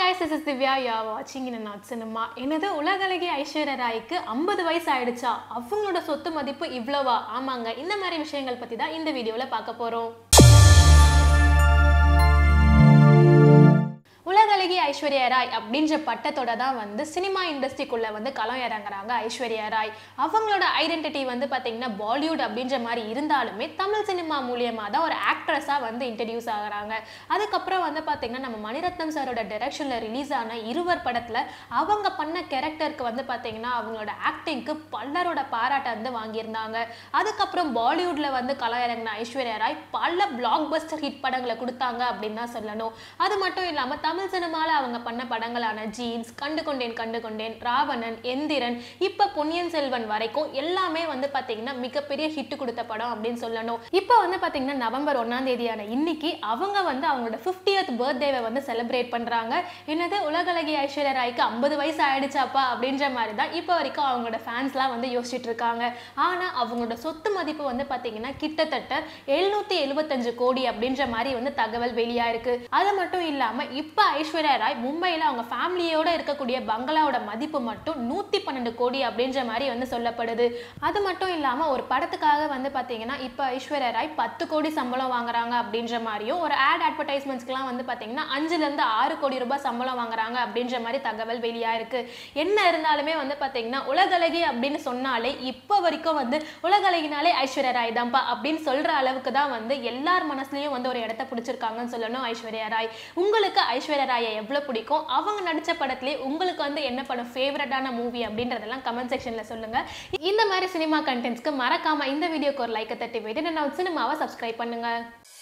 guys, this is Divya. You are watching in not cinema. எனது உலகளகிய ஐஸ்வர்யா ராய்க்கு ஐம்பது வயசு ஆயிடுச்சா அவங்களோட சொத்து மதிப்பு இவ்வளவா ஆமாங்க இந்த மாதிரி விஷயங்கள் பத்தி தான் இந்த வீடியோல பார்க்க போறோம் உலகளகிய ஐஸ்வர்யா ராய் அப்படின்ற பட்டத்தோட தான் வந்து சினிமா இண்டஸ்ட்ரிக்குள்ள வந்து களம் இறங்குறாங்க ஐஸ்வர்யா ராய் அவங்களோட ஐடென்டிட்டி வந்து பார்த்தீங்கன்னா பாலிவுட் அப்படின்ற மாதிரி இருந்தாலுமே தமிழ் சினிமா மூலியமாக தான் ஒரு ஆக்ட்ரஸாக வந்து இன்ட்ரடியூஸ் ஆகுறாங்க அதுக்கப்புறம் வந்து பார்த்தீங்கன்னா நம்ம மணிரத்னம் சாரோட டைரக்ஷனில் ரிலீஸ் ஆன இருவர் படத்தில் அவங்க பண்ண கேரக்டருக்கு வந்து பார்த்தீங்கன்னா அவங்களோட ஆக்டிங்க்கு பலரோட பாராட்டை வந்து வாங்கியிருந்தாங்க அதுக்கப்புறம் பாலிவுட்ல வந்து களம் இறங்கின ஐஸ்வர்யா ராய் பல பிளாக் பஸ்டர் ஹிட் படங்களை கொடுத்தாங்க அப்படின்னு தான் சொல்லணும் அது மட்டும் இல்லாமல் தமிழ் சினிமாவில் அவங்க பண்ண படங்களான ஜீன்ஸ் கண்டு கொண்டேன் கண்டு கொண்டேன் ராவணன் எந்திரன் இப்போ பொன்னியின் செல்வன் வரைக்கும் எல்லாமே வந்து பார்த்தீங்கன்னா மிகப்பெரிய ஹிட் கொடுத்த படம் அப்படின்னு சொல்லணும் இப்போ வந்து பார்த்தீங்கன்னா நவம்பர் ஒன்றாம் தேதியான இன்னைக்கு அவங்க வந்து அவங்களோட ஃபிஃப்டியத் பர்த்டேவை வந்து செலிப்ரேட் பண்ணுறாங்க என்னது உலகளகிய ஐஸ்வர்யா ராய்க்கு ஐம்பது வயசு ஆயிடுச்சாப்பா அப்படின்ற மாதிரி தான் இப்போ வரைக்கும் அவங்களோட ஃபேன்ஸ்லாம் வந்து யோசிச்சுட்டு இருக்காங்க ஆனால் அவங்களோட சொத்து மதிப்பு வந்து பார்த்தீங்கன்னா கிட்டத்தட்ட எழுநூத்தி எழுபத்தஞ்சு கோடி அப்படின்ற மாதிரி வந்து தகவல் வெளியா இருக்கு அது மட்டும் இல்லாம இப்ப ஐஸ்வர்யா ராய் மும்பையில அவங்க ஃபேமிலியோட இருக்கக்கூடிய பங்களாவோட மதிப்பு மட்டும் நூத்தி பன்னெண்டு கோடி அப்படின்ற மாதிரி வந்து சொல்லப்படுது அது மட்டும் இல்லாம ஒரு படத்துக்காக வந்து பாத்தீங்கன்னா இப்ப ஐஸ்வர்யா ராய் பத்து கோடி சம்பளம் வாங்குறாங்க அப்படின்ற மாதிரியும் ஒரு ஆட் அட்வர்டைஸ்மெண்ட்ஸ்க்குலாம் வந்து பாத்தீங்கன்னா அஞ்சுல இருந்து ஆறு கோடி ரூபாய் சம்பளம் வாங்குறாங்க அப்படின்ற மாதிரி தகவல் வெளியா இருக்கு என்ன இருந்தாலுமே வந்து பாத்தீங்கன்னா உலகளகி அப்படின்னு சொன்னாலே இப்போ வரைக்கும் வந்து உலகளகினாலே ஐஸ்வர்யா ராய் தான்ப்பா அப்படின்னு சொல்ற அளவுக்கு தான் வந்து எல்லார் மனசுலயும் வந்து ஒரு இடத்த பிடிச்சிருக்காங்கன்னு சொல்லணும் ஐஸ்வர்யா ராய் உங்களுக்கு ஐஸ்வர்யா ராயை எவ்வளவு பிடிக்கும் அவங்க நடிச்ச படத்துலேயே உங்களுக்கு வந்து என்ன படம் ஃபேவரட்டான மூவி அப்படின்றதெல்லாம் கமெண்ட் செக்ஷன்ல சொல்லுங்க இந்த மாதிரி சினிமா கண்டென்ட்ஸ்க்கு மறக்காம இந்த வீடியோக்கு ஒரு லைக்கை தட்டி போயிட்டு நான் சினிமாவை சப்ஸ்கிரைப் பண்ணுங்க